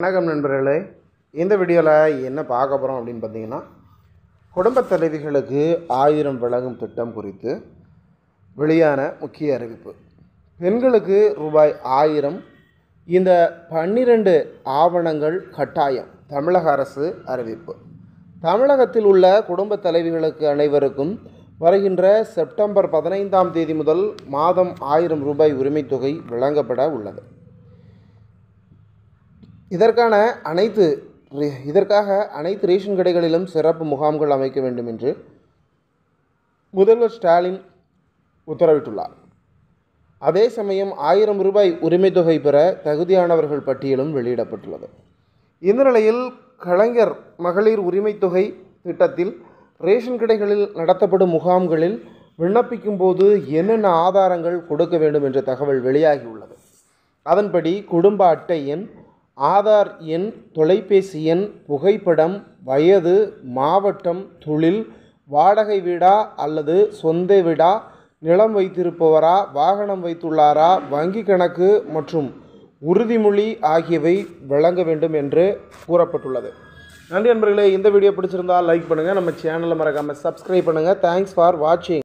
வணக்கம் நண்பர்களே இந்த வீடியோவில் என்ன பார்க்க போகிறோம் அப்படின்னு பார்த்தீங்கன்னா குடும்பத் தலைவிகளுக்கு ஆயிரம் வழங்கும் திட்டம் குறித்து வெளியான முக்கிய அறிவிப்பு பெண்களுக்கு ரூபாய் ஆயிரம் இந்த பன்னிரண்டு ஆவணங்கள் கட்டாயம் தமிழக அரசு அறிவிப்பு தமிழகத்தில் உள்ள குடும்பத் தலைவிகளுக்கு அனைவருக்கும் வருகின்ற செப்டம்பர் பதினைந்தாம் தேதி முதல் மாதம் ஆயிரம் ரூபாய் உரிமைத் தொகை வழங்கப்பட உள்ளது இதற்கான அனைத்து ரே- இதற்காக அனைத்து ரேஷன் கடைகளிலும் சிறப்பு முகாம்கள் அமைக்க வேண்டும் என்று முதல்வர் ஸ்டாலின் உத்தரவிட்டுள்ளார் அதே சமயம் ஆயிரம் ரூபாய் உரிமைத் தொகை பெற தகுதியானவர்கள் பட்டியலும் வெளியிடப்பட்டுள்ளது இந்த நிலையில் கலைஞர் மகளிர் உரிமைத் தொகை திட்டத்தில் ரேஷன் கடைகளில் நடத்தப்படும் முகாம்களில் விண்ணப்பிக்கும் போது என்னென்ன ஆதாரங்கள் கொடுக்க வேண்டும் என்ற தகவல் வெளியாகியுள்ளது அதன்படி குடும்ப அட்டை எண் ஆதார் எண் தொலைபேசி எண் புகைப்படம் வயது மாவட்டம் தொழில் வாடகை வீடா அல்லது சொந்த வீடா நிலம் வைத்திருப்பவரா வாகனம் வைத்துள்ளாரா வங்கி கணக்கு மற்றும் உறுதிமொழி ஆகியவை வழங்க வேண்டும் என்று கூறப்பட்டுள்ளது நன்றி நண்பர்களே இந்த வீடியோ பிடிச்சிருந்தால் லைக் பண்ணுங்கள் நம்ம சேனலை மறக்காமல் சப்ஸ்கிரைப் பண்ணுங்கள் தேங்க்ஸ் ஃபார் வாட்சிங்